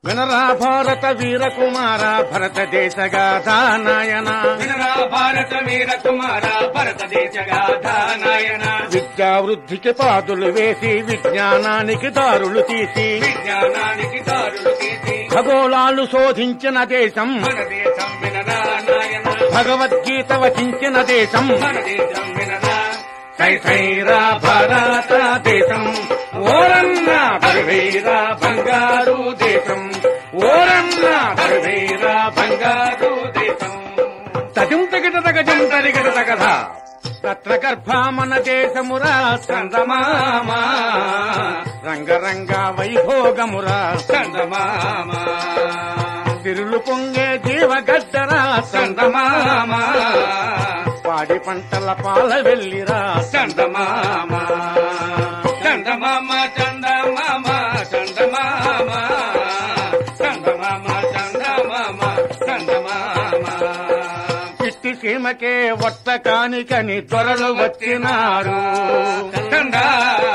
వినరా భారత వీర కుమార భరతదేశ గాథానాయన వినరా భారత వీర కుమార భారతదేశ గాథానాయన విద్యా వృద్ధికి పాదులు వేసి విజ్ఞానానికి దారులు తీసి విజ్ఞానానికి దారులు తీసి ఖగోళాలు శోధించిన దేశం మన దేశం వినరా నాయన భగవద్గీత వచించిన దేశం మన దేశం వినరా సై సైరా భారత దేశం ఓరన్న పరువైరా బంగారు దేశం ఓరన్న పరువైరా బంగారు దేశం తజం తగిట తగజం తరిగట తగధ తత్ర గర్భ మన దేశమురా చందమామా రంగరంగ వైభోగమురా చందమామ తిరులు పొంగే జీవగడ్డరా చందమామా పాడి పంటల పాల వెళ్ళిరా చందమామ చందమామ చందమామ చందమామ చందమామ చందమామ చందమామ చిట్టి సీమకే వట్ట కానికని త్వరలు వచ్చినారు చందా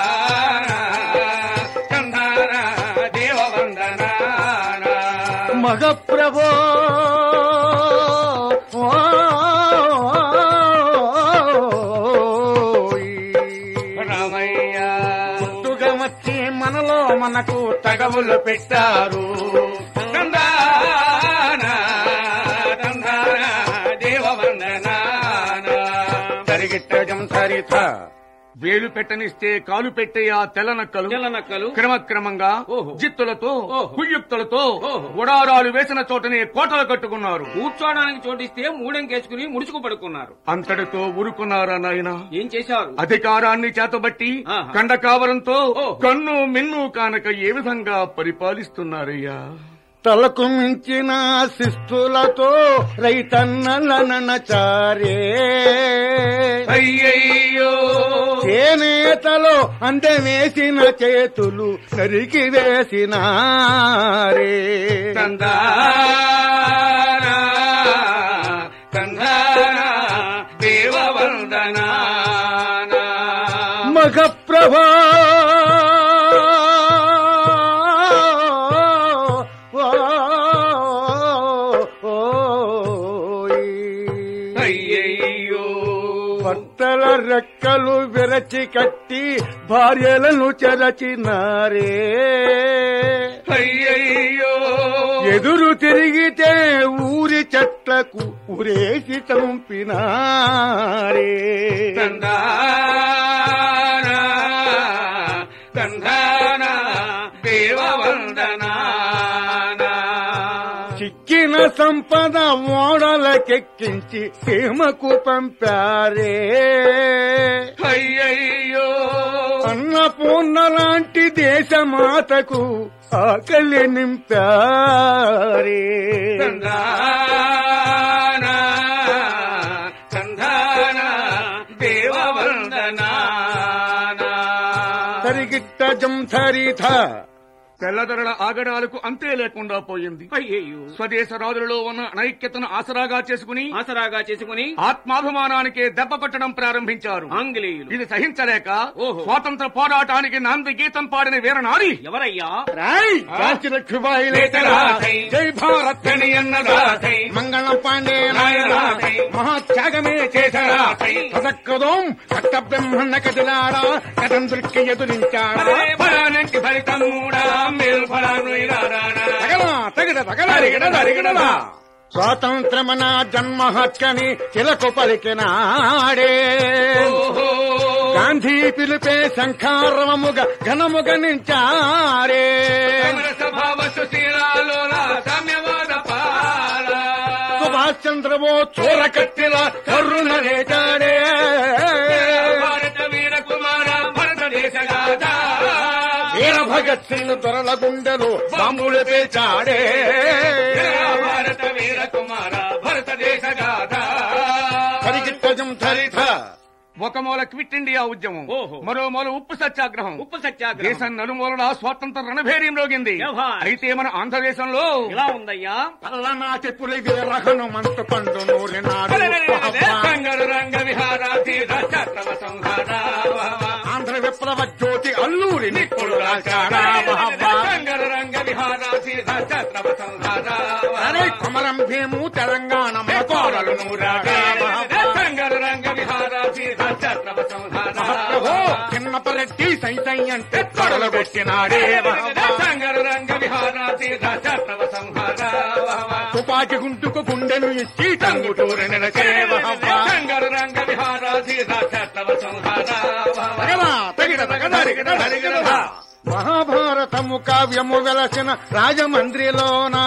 చందాన దేవవందనా మగ ప్రభో రామయ్య పుట్టుగా వచ్చి మనలో మనకు తగవులు పెట్టారు చందాన చందాన దేవవందనా సరిగిట్టజం సరిత వేలు పెట్టనిస్తే కాలు పెట్టే ఆ తెల్లనక్కలు తెల్లనక్కలు క్రమక్రమంగా ఓహో. జిత్తులతో ఓహో. కుయ్యుక్తులతో ఓహో. గుడారాలు వేసిన చోటనే కోటలు కట్టుకున్నారు కూర్చోడానికి చోటిస్తే మూడెంకేసుకుని ముడుచుకు పడుకున్నారు అంతటితో ఊరుకున్నారా నాయన ఏం చేశారు అధికారాన్ని చేతబట్టి ఆహా. కండకావరంతో ఓహో. కన్ను మిన్ను కానక ఏ విధంగా పరిపాలిస్తున్నారయ్యా తలకు మించిన శిస్తులతో రైతన్నలనచారే అయ్యయ్యో చేనేతలో అందవేసిన చేతులు నరికి వేసినారే చందాన చందాన దేవవందనా మగ ప్రభా అయ్యయ్యో భర్తల రెక్కలు విరచి కట్టి భార్యలను చెరచినారే అయ్యయ్యో ఎదురు తిరిగితే ఊరి చెట్లకు ఉరేసి చంపినారే చందాన చందాన దేవవందనా చిక్కిన సంపద ఓడలకెక్కించి సీమకు పంపారే అయ్యయ్యో అన్నపూర్ణ లాంటి దేశమాతకు ఆకలి నింపారే చందాన చందాన దేవవందనా సరిగిట్ట జం సరిథ తెల్లదొరల ఆగడాలకు అంతే లేకుండా పోయింది అయ్యయ్యో స్వదేశ రాజులలో ఉన్న అనైక్యతను ఆసరాగా చేసుకుని ఆసరాగా చేసుకుని ఆత్మాభిమానానికి దెబ్బ కొట్టడం ప్రారంభించారు ఆంగ్లేయులు ఇది సహించలేక ఓహో. స్వాతంత్ర పోరాటానికి నాంది గీతం పాడిన వీరనారి ఎవరయ్యా రాయ్ కాంచలక్ష్మిబాయి లేఖరాధై. జై భారత్ అని అన్నదాసై. మంగళం పాండే నాయనాథై. మహాత్యాగమే చేశారా నాయనాథై. పదక్కదోం కట్ట బ్రహ్మణ కదిలారా కథం దృక్కి ఎదురించాడా ఫలానంటి ఫలితం కూడా మేలు ఫలాను ఇరారానా. తగలా తగిడ తగలా తరిగిడ తరిగిడదా. స్వాతంత్రమన జన్మ హక్కని చిలకు పలికినాడే ఓహో. గాంధీ పిలిపే శంఖారవముగ ఘనముగనించారే సమర స్వభావ సుశీలాలోల సామ్యవాద పాల. సుభాష్ చంద్రబోస్ చోర కట్టిల కర్రున రేచాడే భారత వీర కుమార భారతదేశ గాథ వీర భగత్ సింగ్ దొరల గుండెలు బాంబులు పేచాడే భారత వీర కుమార భారతదేశ గాథ పరిగిట్టజం ధరిత ఒక మూల క్విట్ ఇండియా ఉద్యమం ఓహో. మరో మూల ఉప్పు సత్యాగ్రహం ఉప్పు సత్యాగ్రహం దేశం నలుమూలల స్వాతంత్ర రణభేర్యం రోగింది వ్యవహార్. అయితే మన ఆంధ్రదేశంలో ఎలా ఉందయ్యా పల్లనాటి పులి వీరహను మంతు పండు నూరినాడు రంగడు రంగ విహారాధీర చక్రవ సంహార ఆంధ్ర విప్లవ జ్యోతి అల్లూరి నిప్పుడు రాశాడా మహాబా రంగడు రంగ విహార తీర్థ ఛత్రప సంహార అరే కొమరం భీము తెలంగాణ కోరలు నూరాడా సంగర రంగ విహార తీర్థ ఛత్రప సంహార మహాప్రభు చిన్నపరెడ్డి సై సై అంటే తొడలు పెట్టినాడే సంగర రంగ విహార తీర్థ ఛత్రప సంహార తుపాకి గుంటుకు గుండెను ఇచ్చి టంగుటూరు నిలచే సంగర రంగ విహార తీర్థ ఛత్రప సంహార మహాభారతము కావ్యము వెలసిన రాజమండ్రిలోనా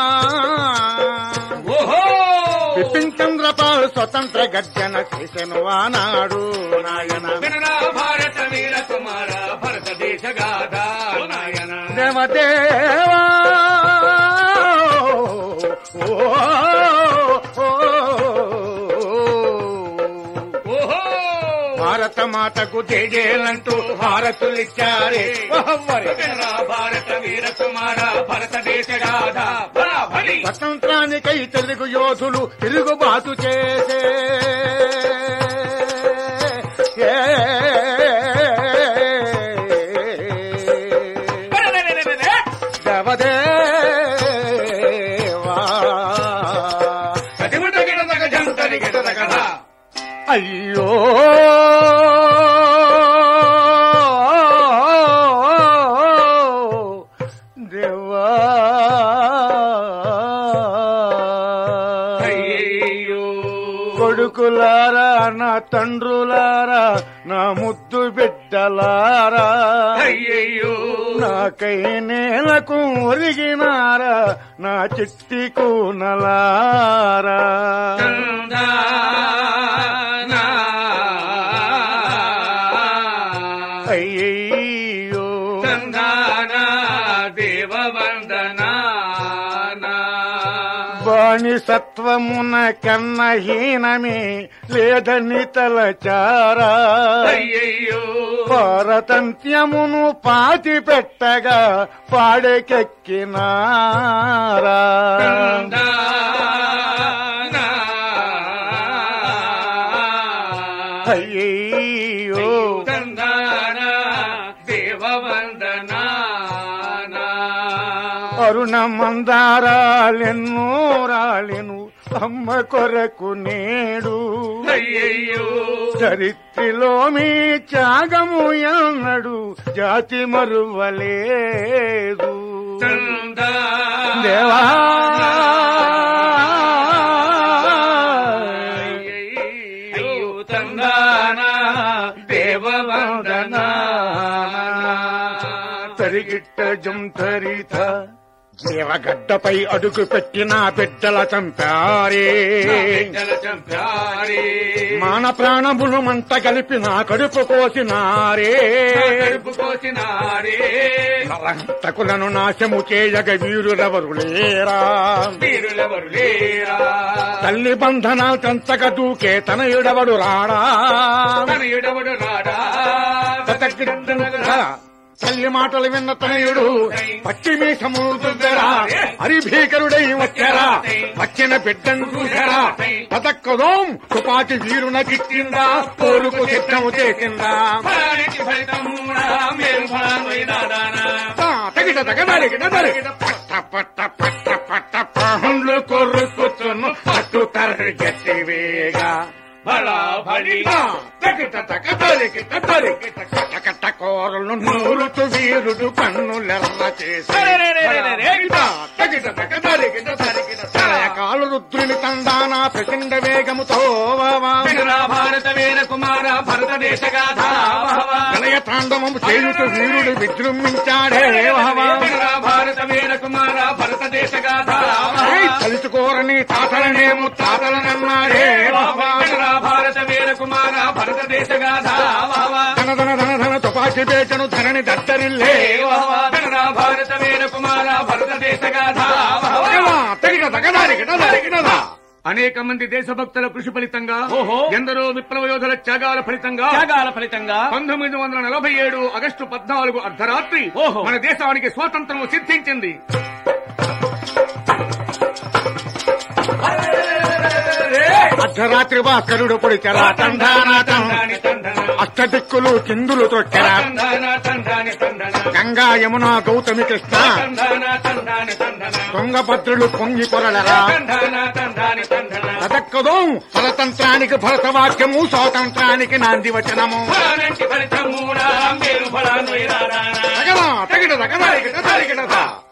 ఓహో బిపిన్ చంద్రపాల్ స్వతంత్ర గర్జన చేసెను ఆనాడు నాయన వినరా భారత వీర కుమార భారతదేశ గాథ నాయన దేవదేవా ఓ, ఓ, ఓహో భారత మాతకు జేజేలంటూ భారతులిచ్చారే వహవ్వరే. వినరా భారత వీర కుమార భారతదేశ గాథ బరాబరి స్వతంత్రానికై తెలుగు యోధులు తిరుగుబాటు చేసే ఏ. దేవదేవా. కదిముటగిడదగ జంతరిగిడదగద అయ్యో దేవా అయ్యయ్యో కొడుకులారా నా తండ్రులారా నా ముద్దు బిడ్డలారా అయ్యయ్యో నాకై నేలకు ఒరిగినారా నా చిట్టి కూనలారా తందానా. అయ్యో తందానా దేవవందనా బాణిసత్వమున కన్న హీనమే లేదని తలచారా అయ్యయ్యో పారతంత్యమును పాతి పెట్టగా పాడెకెక్కినారా తందానా. అయ్యో తందానా దేవవందనా అరుణ మందారాలెన్నో రాలెను అమ్మ కొరకు నేడు అయ్యయ్యో చరిత్రలో మీ త్యాగము ఎన్నడు జాతి మరువలేదు దేవా అయ్యో తందానా దేవవందనా తరిగిట్ట జంతరిత జీవగడ్డపై అడుగు పెట్టిన బిడ్డల చంపారే బిడ్డల చంపారే మాన ప్రాణములు మంట కలిపి నా కడుపు కోసినారే కడుపు కోసినారే నరహంతకులను నాశము చేయగ వీరులెవరు లేరా వీరులెవరు లేరా తల్లి బంధనాలు తెంచక దూకే తనయుడవడు రాడా తనయుడవడు రాడా తతకిడ్డనగా తల్లి మాటలు విన్న తనయుడు పచ్చి మీసము దుద్దరా హరిభీకరుడై వచ్చారా వచ్చిన బిడ్డను చూసారా పతక్కదోం తుపాకి వీరునకిచ్చిందా కోరుకు సిద్ధము చేసిందా ఫలానికి ఫలితముడా మేలు ఫలాన్ని దాదానా ఆ, తగిట తగదరిగిట దరిగిట పట్ట పట్ట పట్ట పట్ట పహండ్లు కొరుకుతును పట్టు తరగతివేగా బలా బలి తగిట తగదరిగిట దరిగిట కటకట కోరలు నూరుతు వీరుడు కన్నులెర్ర చేసి తగిట తగదరిగిట దరిగిట కాలు రుద్రుని తందానా ప్రచండ వేగముతో వావా. వినరా భారత వీర కుమార భారతదేశ గాథ వినయ తాండవము చేయుతు వీరుడు విజృంభించాడే వావా. వినరా భారత వీర కుమార భారతదేశ గాథ ఏయ్, తలుచుకోరని తాతలనేము తాతలనన్నాడే వావా. వినరా భారత వీర కుమార భారతదేశ గాథ ధన ధన ధన ధన తుపాకి బేటను ధరణి దద్దరిల్లే వినరా భారత వీర కుమార భారతదేశ గాథ తగిన తగదారిగిన దరిగినదా అనేక మంది దేశభక్తుల కృషి ఫలితంగా ఓహో. ఎందరో విప్లవ యోధుల త్యాగాల ఫలితంగా త్యాగాల ఫలితంగా పంతొమ్మిది వందల నలభై ఏడు ఆగస్టు పద్నాలుగు అర్ధరాత్రి ఓహో. మన దేశానికి స్వాతంత్రం సిద్ధించింది అర్ధరాత్రి భాస్కరుడు పొడిచరా తండానాటం తందాని తందన అష్టదిక్కులు కిందులు తొక్కెరా తందాన తందాని తందన గంగా యమున గౌతమి కృష్ణ తందన తందాని తందన తుంగభద్రులు పొంగి పొరలరా తందన తందాని తందన పదక్కదం పరతంత్రానికి భరతవాక్యము స్వాతంత్రానికి నాంది వచనము ఫలానంటి ఫలితమూడా మేలు ఫలాను ఇరారా తగదా తగిడ తగదా తగిడ తగిడ